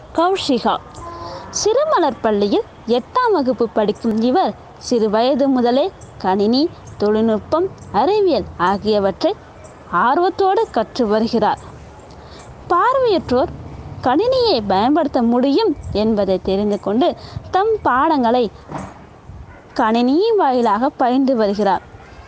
கௌஷிகா சிறுமலர் பள்ளியில் எட்டாம் வகுப்பு படிக்கும் இவர் சிறு வயது முதலே கணினி தொழில்நுட்பம் அறிவியல் ஆகியவற்றை ஆர்வத்தோடு கற்று வருகிறார் பார்வையற்றோர் கணினியை பயன்படுத்த முடியும் என்பதை தெரிந்து கொண்டு தம் பாடங்களை கணினியின் வாயிலாக பயின்று வருகிறார்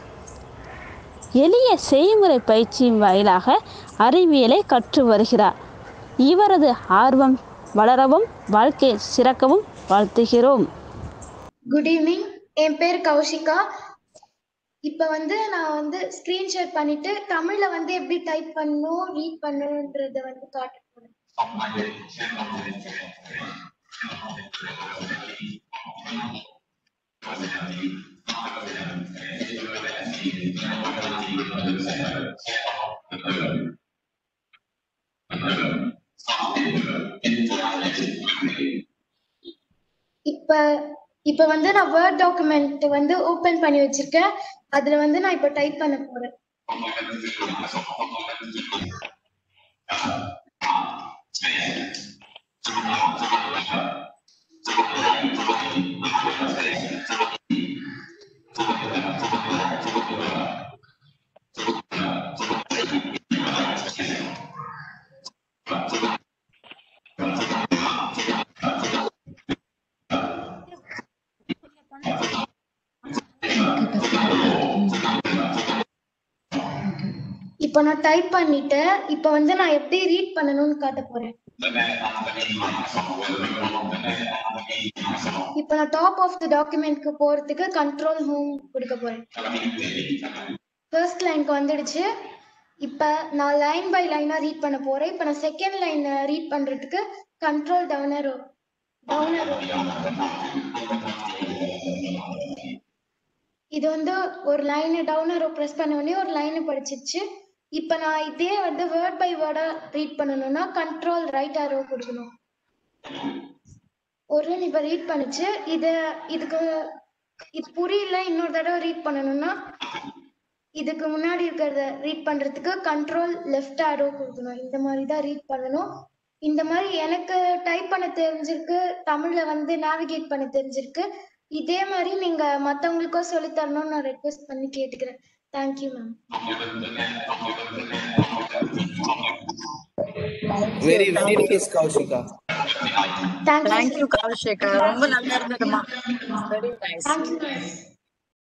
எளிய செய்முறை பயிற்சியின் வாயிலாக அறிவியலை கற்று வருகிறார் இவரது ஆர்வம் வளரவும் வாழ்க்கை சிறக்கவும் வாழ்த்துகிறோம் குட் ஈவினிங் என் பேர் கௌஷிகா இப்போ வந்து நான் வந்து ஸ்க்ரீன் ஷேர் பண்ணிட்டு தமிழ்ல வந்து எப்படி டைப் பண்ணணும் ரீட் பண்ணணுன்றத வந்து காட்ட போறேன் இப்ப இப்ப வந்து நான் வேர்ட் டாக்குமெண்ட் வந்து ஓபன் பண்ணி வச்சிருக்கேன் அதுல வந்து நான் இப்ப டைப் பண்ண போறேன் இப்ப நான் டைப் பண்ணிட்டேன் இப்ப வந்து நான் எப்படி ரீட் பண்ணணும்னு காட்ட போறேன் இப்ப நான் டாப் ஆஃப் த டாக்குமெண்ட்க்கு போறதுக்கு கண்ட்ரோல் ஹோம் கொடுக்க போறேன் ஃபர்ஸ்ட் லைனுக்கு வந்துடுச்சு இப்ப நான் லைன் பை லைனா ரீட் பண்ண போறேன் இப்ப நான் செகண்ட் லைன் ரீட் பண்றதுக்கு control down arrow down arrow இது வந்து ஒரு லைன் டவுன் அரோ பிரஸ் பண்ண உடனே ஒரு லைன் படிச்சிருச்சு இப்ப நான் இதே வந்து வேர்ட் பை வேர்டா ரீட் பண்ணணும்னா கண்ட்ரோல் ரைட் அரோ கொடுக்கணும் ஒரு இப்ப ரீட் பண்ணுச்சு இது இதுக்கு இது புரியல இன்னொரு தடவை ரீட் பண்ணணும்னா இதுக்கு முன்னாடி இருக்கிறத ரீட் பண்றதுக்கு கண்ட்ரோல் லெஃப்ட் ஆரோ கொடுக்கணும் இந்த மாதிரி தான் ரீட் பண்ணணும் இந்த மாதிரி எனக்கு டைப் பண்ண தெரிஞ்சிருக்கு தமிழ்ல வந்து நேவிகேட் பண்ண தெரிஞ்சிருக்கு இதே மாதிரி நீங்க மத்தவங்களுக்கும் சொல்லி தரணும்னு நான் ரெக்வெஸ்ட் பண்ணி கேட்டுக்கிறேன் thank you ma'am very very nice Kaushika thank you thank you Kaushika ரொம்ப நல்லா இருந்ததுமா வெரி நைஸ் தேங்க்யூ